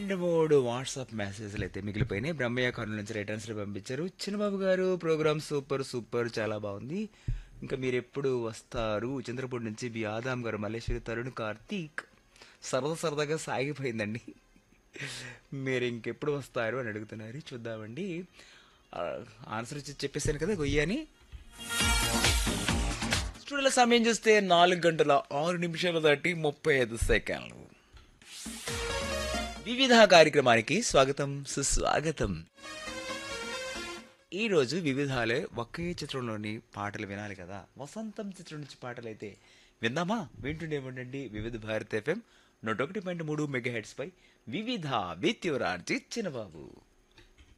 రెండు మూడు వాట్సాప్ మెసేజ్లు అయితే మిగిలిపోయినాయి బ్రహ్మయ్య కర్నూలు నుంచి రిటర్న్స్ పంపించారు చిన్నబాబు గారు ప్రోగ్రామ్ సూపర్ సూపర్ చాలా బాగుంది ఇంకా మీరు ఎప్పుడు వస్తారు చంద్రపూడి నుంచి బి ఆదాం గారు మల్లేశ్వరి తరుణ్ కార్తీక్ సరదా సరదాగా సాగిపోయిందండి మీరు ఇంకెప్పుడు వస్తారు అని అడుగుతున్నారు చూద్దామండి ఆ, ఆన్సర్ ఇచ్చి చెప్పేశాను కదా గొయ్యని స్టూడియోలో సమయం చూస్తే నాలుగు గంటల ఆరు నిమిషాలు దాటి ముప్పై ఐదు సెకండ్లు వివిధ కార్యక్రమానికి స్వాగతం సుస్వాగతం ఈరోజు వివిధాలే ఒకే చిత్రంలోని పాటలు వినాలి కదా వసంతం చిత్రం నుంచి పాటలు అయితే విందామా వింటుండే ఉండండి వివిధ భారత్ ఎఫ్ఎం నూట ఒకటి పాయింట్ మూడు మెగా హెడ్స్ పై వివిధ విత్ యువర్ ఆర్జీ చిన్నబాబు